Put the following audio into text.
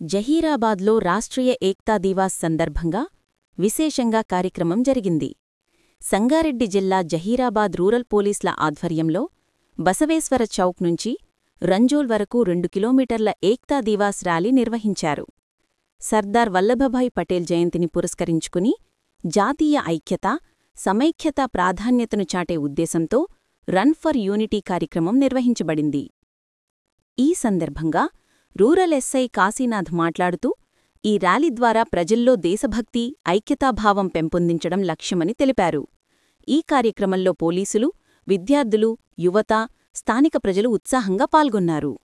జహీరాబాద్లో రాష్ట్రీయ ఏక్తా దివాస్ సందర్భంగా విశేషంగా కార్యక్రమం జరిగింది సంగారెడ్డి జిల్లా జహీరాబాద్ రూరల్ పోలీసుల ఆధ్వర్యంలో బసవేశ్వర చౌక్ నుంచి రంజోల్ వరకు రెండు కిలోమీటర్ల ఏక్తా దివాస్ ర్యాలీ నిర్వహించారు సర్దార్ వల్లభభాయ్ పటేల్ జయంతిని పురస్కరించుకుని జాతీయ ఐక్యత సమైక్యత ప్రాధాన్యతను చాటే ఉద్దేశంతో రన్ ఫర్ యూనిటీ కార్యక్రమం నిర్వహించబడింది ఈ సందర్భంగా రూరల్ ఎస్ఐ కాశీనాథ్ మాట్లాడుతూ ఈ ర్యాలీ ద్వారా ప్రజల్లో దేశభక్తి ఐక్యతాభావం పెంపొందించడం లక్ష్యమని తెలిపారు ఈ కార్యక్రమంలో పోలీసులు విద్యార్థులు యువత స్థానిక ప్రజలు ఉత్సాహంగా పాల్గొన్నారు